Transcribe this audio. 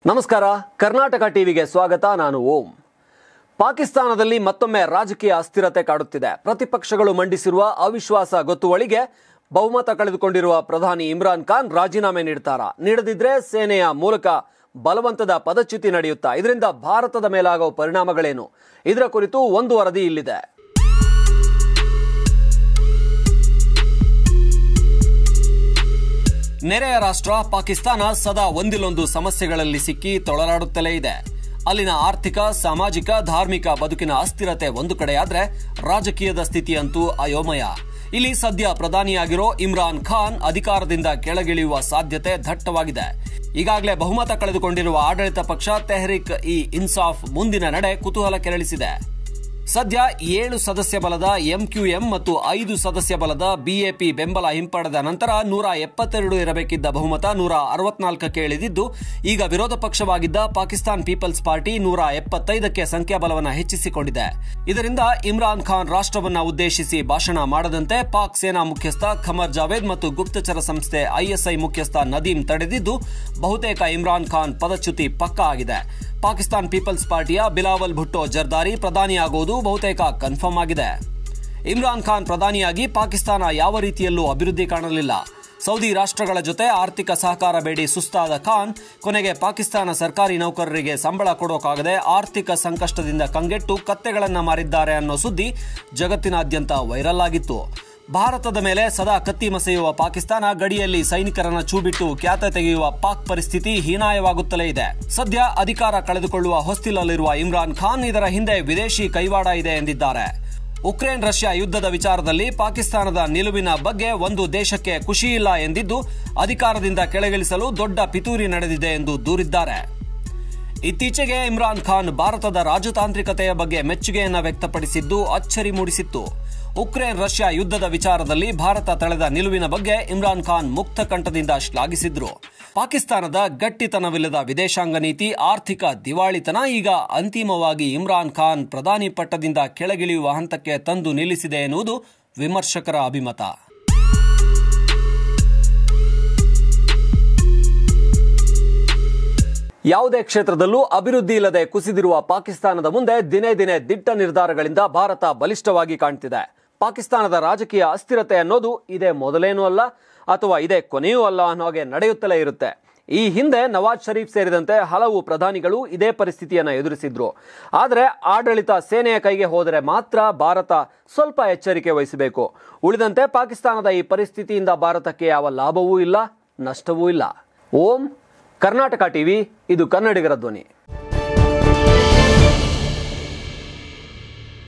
ನಮಸ್ಕಾರ ಕರ್ನಾಟಕ ಟಿವಿಗೆ ಸ್ವಾಗತ ನಾನು ಓಂ ಪಾಕಿಸ್ತಾನದಲ್ಲಿ ಮತ್ತೊಮ್ಮೆ ರಾಜಕೀಯ ಅಸ್ಥಿರತೆ ಕಾಡುತ್ತಿದೆ ಪ್ರತಿಪಕ್ಷಗಳು ಮಂಡಿಸಿರುವ ಅವಿಶ್ವಾಸ ಗೊತ್ತುವಳಿಗೆ ಬಹುಮತ ಕಳೆದುಕೊಂಡಿರುವ ಪ್ರಧಾನಿ ಇಮ್ರಾನ್ ಖಾನ್ ರಾಜೀನಾಮೆ ನೀಡ್ತಾರಾ ನೀಡದಿದ್ರೆ ಸೇನೆಯ ಮೂಲಕ ಬಲವಂತದ ಪದಚ್ಯುತಿ ನಡೆಯುತ್ತಾ ಇದರಿಂದ ಭಾರತದ ಮೇಲಾಗುವ ಪರಿಣಾಮಗಳೇನು ಇದರ ಕುರಿತು ಒಂದು ವರದಿ ಇಲ್ಲಿದೆ ನೆರೆಯ ರಾಷ್ಟ್ರ ಪಾಕಿಸ್ತಾನ ಸದಾ ಒಂದಿಲ್ಲೊಂದು ಸಮಸ್ಯೆಗಳಲ್ಲಿ ಸಿಕ್ಕಿ ತೊಳಲಾಡುತ್ತಲೇ ಇದೆ ಅಲ್ಲಿನ ಆರ್ಥಿಕ ಸಾಮಾಜಿಕ ಧಾರ್ಮಿಕ ಬದುಕಿನ ಅಸ್ಥಿರತೆ ಒಂದು ಕಡೆಯಾದ್ರೆ ರಾಜಕೀಯದ ಸ್ಥಿತಿಯಂತೂ ಅಯೋಮಯ ಇಲ್ಲಿ ಸದ್ಯ ಪ್ರಧಾನಿಯಾಗಿರೋ ಇಮ್ರಾನ್ ಖಾನ್ ಅಧಿಕಾರದಿಂದ ಕೆಳಗಿಳಿಯುವ ಸಾಧ್ಯತೆ ದಟ್ಟವಾಗಿದೆ ಈಗಾಗಲೇ ಬಹುಮತ ಕಳೆದುಕೊಂಡಿರುವ ಆಡಳಿತ ಪಕ್ಷ ತೆಹರಿಕ್ ಇ ಇನ್ಸಾಫ್ ಮುಂದಿನ ನಡೆ ಕುತೂಹಲ ಕೆರಳಿಸಿದೆ ಸದ್ಯ ಏಳು ಸದಸ್ಯ ಬಲದ ಎಂಕ್ಯೂಎಂ ಮತ್ತು ಐದು ಸದಸ್ಯ ಬಲದ ಬಿಎಪಿ ಬೆಂಬಲ ಹಿಂಪಡೆದ ನಂತರ ನೂರ ಎಪ್ಪತ್ತೆರಡು ಇರಬೇಕಿದ್ದ ಬಹುಮತ ನೂರ ಅರವತ್ನಾಲ್ಕಕ್ಕೆ ಇಳಿದಿದ್ದು ಈಗ ವಿರೋಧ ಪಕ್ಷವಾಗಿದ್ದ ಪಾಕಿಸ್ತಾನ್ ಪೀಪಲ್ಸ್ ಪಾರ್ಟಿ ನೂರ ಎಪ್ಪತ್ತೈದಕ್ಕೆ ಸಂಖ್ಯಾಬಲವನ್ನು ಹೆಚ್ಚಿಸಿಕೊಂಡಿದೆ ಇದರಿಂದ ಇಮ್ರಾನ್ ಖಾನ್ ರಾಷ್ಟ್ರವನ್ನ ಉದ್ದೇಶಿಸಿ ಭಾಷಣ ಮಾಡದಂತೆ ಪಾಕ್ ಸೇನಾ ಮುಖ್ಯಸ್ಥ ಖಮರ್ ಜಾವೇದ್ ಮತ್ತು ಗುಪ್ತಚರ ಸಂಸ್ಥೆ ಐಎಸ್ಐ ಮುಖ್ಯಸ್ಥ ನದೀಂ ತಡೆದಿದ್ದು ಬಹುತೇಕ ಇಮ್ರಾನ್ ಖಾನ್ ಪದಚ್ಯುತಿ ಪಕ್ಕಾ ಆಗಿದೆ ಪಾಕಿಸ್ತಾನ್ ಪೀಪಲ್ಸ್ ಪಾರ್ಟಿಯ ಬಿಲಾವಲ್ ಭುಟ್ಟೋ ಜರ್ದಾರಿ ಪ್ರಧಾನಿಯಾಗುವುದು ಬಹುತೇಕ ಕನ್ಫರ್ಮ್ ಆಗಿದೆ ಇಮ್ರಾನ್ ಖಾನ್ ಪ್ರಧಾನಿಯಾಗಿ ಪಾಕಿಸ್ತಾನ ಯಾವ ರೀತಿಯಲ್ಲೂ ಅಭಿವೃದ್ಧಿ ಕಾಣಲಿಲ್ಲ ಸೌದಿ ರಾಷ್ಟ್ರಗಳ ಜೊತೆ ಆರ್ಥಿಕ ಸಹಕಾರ ಬೇಡಿ ಸುಸ್ತಾದ ಖಾನ್ ಕೊನೆಗೆ ಪಾಕಿಸ್ತಾನ ಸರ್ಕಾರಿ ನೌಕರರಿಗೆ ಸಂಬಳ ಕೊಡೋಕಾಗದೆ ಆರ್ಥಿಕ ಸಂಕಷ್ಟದಿಂದ ಕಂಗೆಟ್ಟು ಕತ್ತೆಗಳನ್ನ ಮಾರಿದ್ದಾರೆ ಅನ್ನೋ ಸುದ್ದಿ ಜಗತ್ತಿನಾದ್ಯಂತ ವೈರಲ್ ಆಗಿತ್ತು ಭಾರತದ ಮೇಲೆ ಸದಾ ಕತ್ತಿ ಮಸೆಯುವ ಪಾಕಿಸ್ತಾನ ಗಡಿಯಲ್ಲಿ ಸೈನಿಕರನ್ನ ಚೂಬಿಟ್ಟು ಖ್ಯಾತ ತೆಗೆಯುವ ಪಾಕ್ ಪರಿಸ್ಥಿತಿ ಹೀನಾಯವಾಗುತ್ತಲೇ ಇದೆ ಸದ್ಯ ಅಧಿಕಾರ ಕಳೆದುಕೊಳ್ಳುವ ಹೊಸ್ತಿಲಲ್ಲಿರುವ ಇಮ್ರಾನ್ ಖಾನ್ ಇದರ ಹಿಂದೆ ವಿದೇಶಿ ಕೈವಾಡ ಇದೆ ಎಂದಿದ್ದಾರೆ ಉಕ್ರೇನ್ ರಷ್ಯಾ ಯುದ್ಧದ ವಿಚಾರದಲ್ಲಿ ಪಾಕಿಸ್ತಾನದ ನಿಲುವಿನ ಬಗ್ಗೆ ಒಂದು ದೇಶಕ್ಕೆ ಖುಷಿಯಿಲ್ಲ ಎಂದಿದ್ದು ಅಧಿಕಾರದಿಂದ ಕೆಳಗಿಳಿಸಲು ದೊಡ್ಡ ಪಿತೂರಿ ನಡೆದಿದೆ ಎಂದು ದೂರಿದ್ದಾರೆ ಇತ್ತೀಚೆಗೆ ಇಮ್ರಾನ್ ಖಾನ್ ಭಾರತದ ರಾಜತಾಂತ್ರಿಕತೆಯ ಬಗ್ಗೆ ಮೆಚ್ಚುಗೆಯನ್ನ ವ್ಯಕ್ತಪಡಿಸಿದ್ದು ಅಚ್ಚರಿ ಮೂಡಿಸಿತ್ತು ಉಕ್ರೇನ್ ರಷ್ಯಾ ಯುದ್ಧದ ವಿಚಾರದಲ್ಲಿ ಭಾರತ ತಳೆದ ನಿಲುವಿನ ಬಗ್ಗೆ ಇಮ್ರಾನ್ ಖಾನ್ ಮುಕ್ತ ಕಂಠದಿಂದ ಶ್ಲಾಘಿಸಿದ್ರು ಪಾಕಿಸ್ತಾನದ ಗಟ್ಟಿತನವಿಲ್ಲದ ವಿದೇಶಾಂಗ ನೀತಿ ಆರ್ಥಿಕ ದಿವಾಳಿತನ ಈಗ ಅಂತಿಮವಾಗಿ ಇಮ್ರಾನ್ ಖಾನ್ ಪ್ರಧಾನಿ ಪಟ್ಟದಿಂದ ಕೆಳಗಿಳಿಯುವ ಹಂತಕ್ಕೆ ತಂದು ನಿಲ್ಲಿಸಿದೆ ಎನ್ನುವುದು ವಿಮರ್ಶಕರ ಅಭಿಮತ ಯಾವುದೇ ಕ್ಷೇತ್ರದಲ್ಲೂ ಅಭಿವೃದ್ಧಿ ಇಲ್ಲದೆ ಕುಸಿದಿರುವ ಪಾಕಿಸ್ತಾನದ ಮುಂದೆ ದಿನೇ ದಿನೇ ದಿಟ್ಟ ನಿರ್ಧಾರಗಳಿಂದ ಭಾರತ ಬಲಿಷ್ಠವಾಗಿ ಕಾಣ್ತಿದೆ ಪಾಕಿಸ್ತಾನದ ರಾಜಕೀಯ ಅಸ್ಥಿರತೆ ಅನ್ನೋದು ಇದೇ ಮೊದಲೇನೂ ಅಲ್ಲ ಅಥವಾ ಇದೇ ಕೊನೆಯೂ ಅಲ್ಲ ಅನ್ನೋ ಹಾಗೆ ನಡೆಯುತ್ತಲೇ ಇರುತ್ತೆ ಈ ಹಿಂದೆ ನವಾಜ್ ಶರೀಫ್ ಸೇರಿದಂತೆ ಹಲವು ಪ್ರಧಾನಿಗಳು ಇದೇ ಪರಿಸ್ಥಿತಿಯನ್ನು ಎದುರಿಸಿದ್ರು ಆದರೆ ಆಡಳಿತ ಸೇನೆಯ ಕೈಗೆ ಹೋದರೆ ಮಾತ್ರ ಭಾರತ ಸ್ವಲ್ಪ ಎಚ್ಚರಿಕೆ ವಹಿಸಬೇಕು ಉಳಿದಂತೆ ಪಾಕಿಸ್ತಾನದ ಈ ಪರಿಸ್ಥಿತಿಯಿಂದ ಭಾರತಕ್ಕೆ ಯಾವ ಲಾಭವೂ ಇಲ್ಲ ನಷ್ಟವೂ ಇಲ್ಲ ಓಂ ಕರ್ನಾಟಕ ಟಿವಿ ಇದು ಕನ್ನಡಿಗರ ಧ್ವನಿ